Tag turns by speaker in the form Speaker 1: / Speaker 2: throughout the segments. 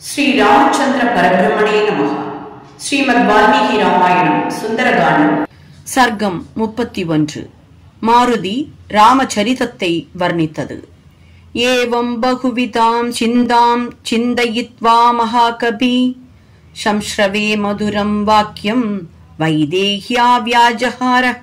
Speaker 1: శ్రీ రామచంద్ర పరబ్రహ్మణే నమ ஸ்ரீமத் வால்மீகி ராமாயணம் சுந்தரகாண்டம்
Speaker 2: சர்க்கம் முப்பத்தி ஒன்று மாருதி ராமச்சரிதத்தை வர்ணித்தது ஏவம் பகுவிதாம் சிந்தாம் சிந்தயித்வா மகாகபி சம்ஸ்ரவே மதுரம் வாக்கியம் வைதேஹ்யா வியாஜஹாரஹ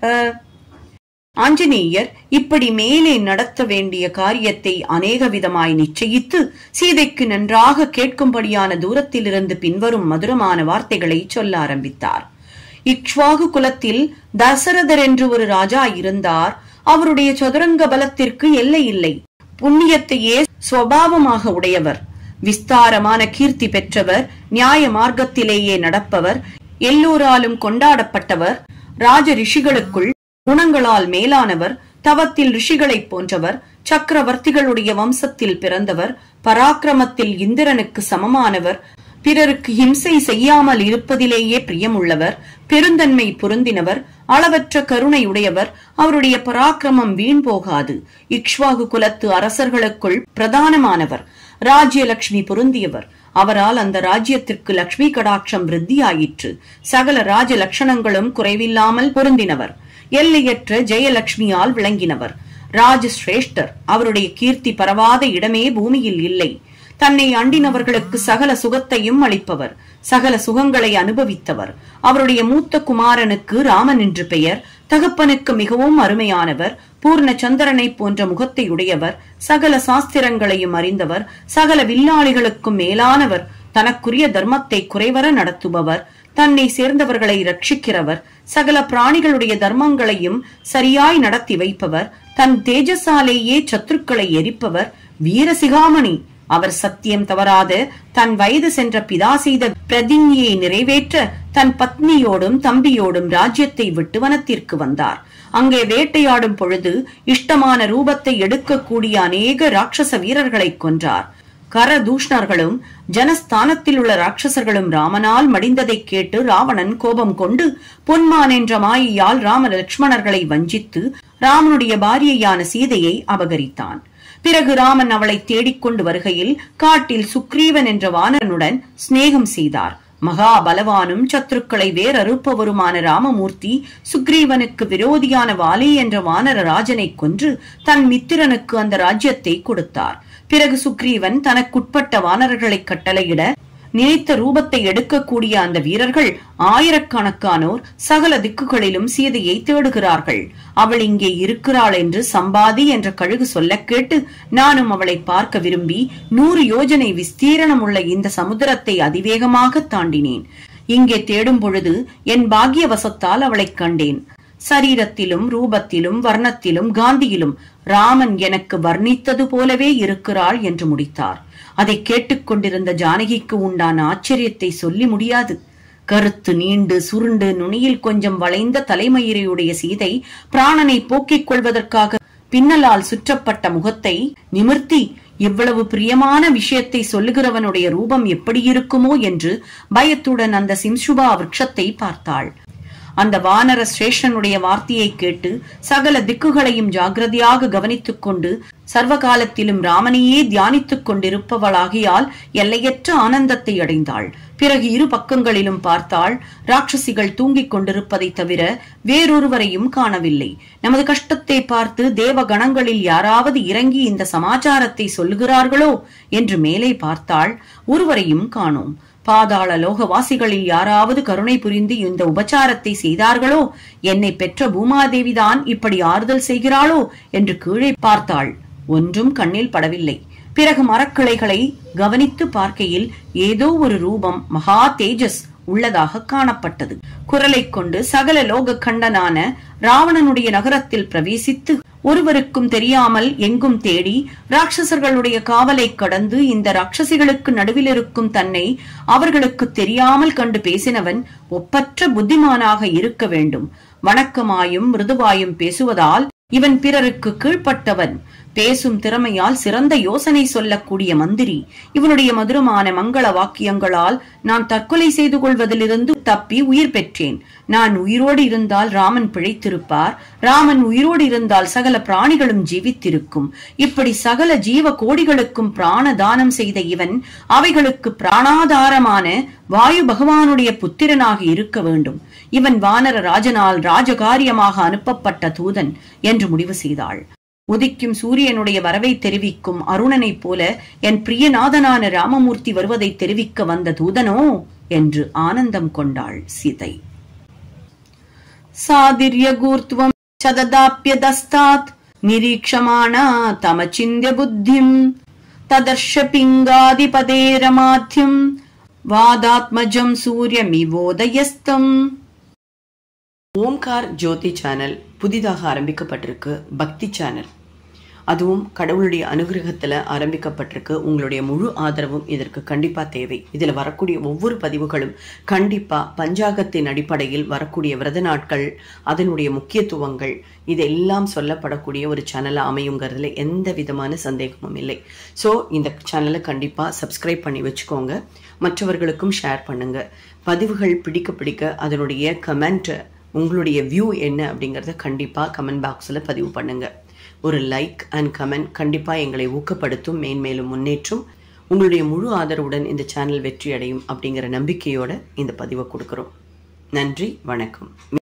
Speaker 2: ஆஞ்சநேயர் இப்படி மேலே நடத்த வேண்டிய காரியத்தை அநேக விதமாய் நிச்சயித்து சீதைக்கு நன்றாக கேட்கும்படியான தூரத்திலிருந்து பின்வரும் மதுரமான வார்த்தைகளை சொல்ல ஆரம்பித்தார் இக்ஷ்வாகு குலத்தில் தசரதர் என்று ஒரு ராஜா இருந்தார் அவருடைய சதுரங்க பலத்திற்கு எல்லை இல்லை புண்ணியத்தையே சுவாவமாக உடையவர் விஸ்தாரமான கீர்த்தி பெற்றவர் நியாய மார்க்கத்திலேயே நடப்பவர் எல்லோராலும் கொண்டாடப்பட்டவர் ராஜ ரிஷிகளுக்குள் குணங்களால் மேலானவர் தவத்தில் ரிஷிகளைப் போன்றவர் சக்கரவர்த்திகளுடைய வம்சத்தில் பிறந்தவர் பராக்கிரமத்தில் இந்திரனுக்கு சமமானவர் பிறருக்கு ஹிம்சை செய்யாமல் இருப்பதிலேயே பிரியமுள்ளவர் பெருந்தன்மை பொருந்தினவர் அளவற்ற கருணை உடையவர் அவருடைய பராக்கிரமம் வீண் போகாது இக்ஷ்வாகு குலத்து அரசர்களுக்குள் பிரதானமானவர் ராஜ்யலட்சுமி பொருந்தியவர் அவரால் அந்த ராஜ்யத்திற்கு லட்சுமி கடாட்சம் விருத்தியாயிற்று சகல ராஜ லட்சணங்களும் குறைவில்லாமல் பொருந்தினவர் எல்லையற்ற ஜெயலட்சுமியால் விளங்கினவர் ராஜசிரேஷ்டர் அவருடைய கீர்த்தி பரவாத இடமே பூமியில் இல்லை தன்னை அண்டினவர்களுக்கு சகல சுகத்தையும் அளிப்பவர் சகல சுகங்களை அனுபவித்தவர் அவருடைய மூத்த குமாரனுக்கு ராமன் என்று பெயர் தகப்பனுக்கு மிகவும் அருமையானவர் பூர்ண சந்திரனை போன்ற முகத்தை உடையவர் சகல சாஸ்திரங்களையும் அறிந்தவர் சகல வில்லாளிகளுக்கும் மேலானவர் தனக்குரிய தர்மத்தை குறைவர நடத்துபவர் தன்னை சேர்ந்தவர்களை ரட்சிக்கிறவர் சகல பிராணிகளுடைய தர்மங்களையும் சரியாய் நடத்தி வைப்பவர் தன் தேஜசாலேயே சத்துருக்களை எரிப்பவர் வீரசிகாமணி அவர் சத்தியம் தவறாது தன் வயது சென்ற பிதா செய்த பிரதிஞ்ஞையை நிறைவேற்ற தன் பத்னியோடும் தம்பியோடும் ராஜ்யத்தை விட்டு வனத்திற்கு வந்தார் அங்கே வேட்டையாடும் பொழுது இஷ்டமான ரூபத்தை எடுக்கக்கூடிய அநேக ராட்சச வீரர்களை கொன்றார் கரதூஷ்ணர்களும் ஜனஸ்தானத்தில் உள்ள ராட்சசர்களும் ராமனால் மடிந்ததைக் கேட்டு ராவணன் கோபம் கொண்டு பொன்மான் என்ற மாயையால் ராம லட்சுமணர்களை வஞ்சித்து ராமனுடைய பாரியையான சீதையை அபகரித்தான் பிறகு ராமன் அவளை தேடிக்கொண்டு வருகையில் காட்டில் சுக்ரீவன் என்ற வானரனுடன் சிநேகம் செய்தார் மகா பலவானும் சத்துருக்களை வேறறுப்பவருமான ராமமூர்த்தி சுக்ரீவனுக்கு விரோதியான வாலி என்ற வானர ராஜனை கொன்று தன் மித்திரனுக்கு அந்த ராஜ்யத்தை கொடுத்தார் பிறகு சுக்ரீவன் தனக்குட்பட்ட வானரர்களை கட்டளையிட நினைத்த ரூபத்தை எடுக்கக்கூடிய அந்த வீரர்கள் ஆயிரக்கணக்கானோர் சகல திக்குகளிலும் சீதையை தேடுகிறார்கள் அவள் இங்கே இருக்கிறாள் என்று சம்பாதி என்ற கழுகு சொல்ல கேட்டு நானும் அவளை பார்க்க விரும்பி நூறு யோஜனை விஸ்தீரணம் உள்ள இந்த சமுத்திரத்தை அதிவேகமாக தாண்டினேன் இங்கே தேடும் பொழுது என் பாக்கியவசத்தால் அவளைக் கண்டேன் சரீரத்திலும் ரூபத்திலும் வர்ணத்திலும் காந்தியிலும் ராமன் எனக்கு வர்ணித்தது போலவே இருக்கிறாள் என்று முடித்தார் அதை கேட்டுக்கொண்டிருந்த ஜானகிக்கு உண்டான ஆச்சரியத்தை சொல்லி முடியாது கருத்து நீண்டு சுருண்டு நுனியில் கொஞ்சம் வளைந்த தலைமயிரையுடைய சீதை பிராணனை போக்கிக் கொள்வதற்காக பின்னலால் சுற்றப்பட்ட முகத்தை நிமிர்த்தி இவ்வளவு பிரியமான விஷயத்தை சொல்லுகிறவனுடைய ரூபம் எப்படி இருக்குமோ என்று பயத்துடன் அந்த சிம்சுபா விருட்சத்தை பார்த்தாள் அந்த வானர சிரேஷ்டனுடைய வார்த்தையை கேட்டு சகல திக்குகளையும் ஜாகிரதையாக கவனித்துக் கொண்டு சர்வகாலத்திலும் ராமனையே தியானித்துக் கொண்டிருப்பவளாகியால் எல்லையற்ற ஆனந்தத்தை அடைந்தாள் பிறகு இரு பக்கங்களிலும் பார்த்தாள் ராட்சசிகள் தூங்கிக் கொண்டிருப்பதை தவிர வேறொருவரையும் காணவில்லை நமது கஷ்டத்தை பார்த்து தேவ கணங்களில் யாராவது இறங்கி இந்த சமாச்சாரத்தை சொல்லுகிறார்களோ என்று மேலே பார்த்தாள் ஒருவரையும் காணோம் பாதாள லோகவாசிகளில் யாராவது கருணை புரிந்து இந்த உபச்சாரத்தை செய்தார்களோ என்னை பெற்ற பூமாதேவிதான் இப்படி ஆறுதல் செய்கிறாளோ என்று கீழே பார்த்தாள் ஒன்றும் கண்ணில் படவில்லை பிறகு மரக்கிளைகளை கவனித்து பார்க்கையில் ஏதோ ஒரு ரூபம் மகா தேஜஸ் உள்ளதாக காணப்பட்டது குரலை கொண்டு சகல லோக கண்டனான ராவணனுடைய நகரத்தில் பிரவேசித்து ஒருவருக்கும் தெரியாமல் எங்கும் தேடி ராட்சசர்களுடைய காவலை கடந்து இந்த ராட்சசிகளுக்கு நடுவில் இருக்கும் தன்னை அவர்களுக்கு தெரியாமல் கண்டு பேசினவன் ஒப்பற்ற புத்திமானாக இருக்க வேண்டும் வணக்கமாயும் மிருதுவாயும் பேசுவதால் இவன் பிறருக்கு கீழ்ப்பட்டவன் பேசும் திறமையால் சிறந்த யோசனை சொல்லக்கூடிய மந்திரி இவனுடைய மதுரமான மங்கள வாக்கியங்களால் நான் தற்கொலை செய்து கொள்வதிலிருந்து தப்பி உயிர் பெற்றேன் நான் உயிரோடு இருந்தால் ராமன் பிழைத்திருப்பார் ராமன் உயிரோடு இருந்தால் சகல பிராணிகளும் ஜீவித்திருக்கும் இப்படி சகல ஜீவ கோடிகளுக்கும் பிராண தானம் செய்த இவன் அவைகளுக்கு பிராணாதாரமான வாயு பகவானுடைய புத்திரனாக இருக்க வேண்டும் இவன் வானர ராஜனால் ராஜகாரியமாக அனுப்பப்பட்ட தூதன் என்று முடிவு செய்தாள் உதிக்கும் சூரியனுடைய வரவை தெரிவிக்கும் அருணனைப் போல என் பிரியநாதனான ராமமூர்த்தி வருவதை தெரிவிக்க வந்த தூதனோ என்று ஆனந்தம் கொண்டாள் சீதை சாதிர்யகூர்த்துவம் சததாப்யதஸ்தாத் நிரீக்ஷமாணா தமச்சிந்திய புத்திம் ததர்ஷ பிங்காதிபதே ரமாத்யம் வாதாத்மஜம் சூரியமிவோதயஸ்தம்
Speaker 1: ஓம்கார் ஜோதி சேனல் புதிதாக ஆரம்பிக்கப்பட்டிருக்கு பக்தி சேனல் அதுவும் கடவுளுடைய அனுகிரகத்துல ஆரம்பிக்கப்பட்டிருக்கு உங்களுடைய முழு ஆதரவும் இதற்கு கண்டிப்பா தேவை இதுல வரக்கூடிய ஒவ்வொரு பதிவுகளும் கண்டிப்பா பஞ்சாகத்தின் அடிப்படையில் வரக்கூடிய விரத நாட்கள் அதனுடைய முக்கியத்துவங்கள் இதெல்லாம் சொல்லப்படக்கூடிய ஒரு சேனலா அமையுங்கிறதுல எந்த விதமான சந்தேகமும் இல்லை ஸோ இந்த சேனலை கண்டிப்பா சப்ஸ்கிரைப் பண்ணி வச்சுக்கோங்க மற்றவர்களுக்கும் ஷேர் பண்ணுங்க பதிவுகள் பிடிக்க பிடிக்க அதனுடைய கமெண்ட் உங்களுடைய வியூ என்ன அப்படிங்கிறத கண்டிப்பாக கமெண்ட் பாக்ஸில் பதிவு பண்ணுங்க ஒரு லைக் அண்ட் கமெண்ட் கண்டிப்பாக எங்களை ஊக்கப்படுத்தும் மேன்மேலும் முன்னேற்றும் உங்களுடைய முழு ஆதரவுடன் இந்த சேனல் வெற்றி அடையும் அப்படிங்கிற நம்பிக்கையோட இந்த பதிவை கொடுக்குறோம் நன்றி வணக்கம்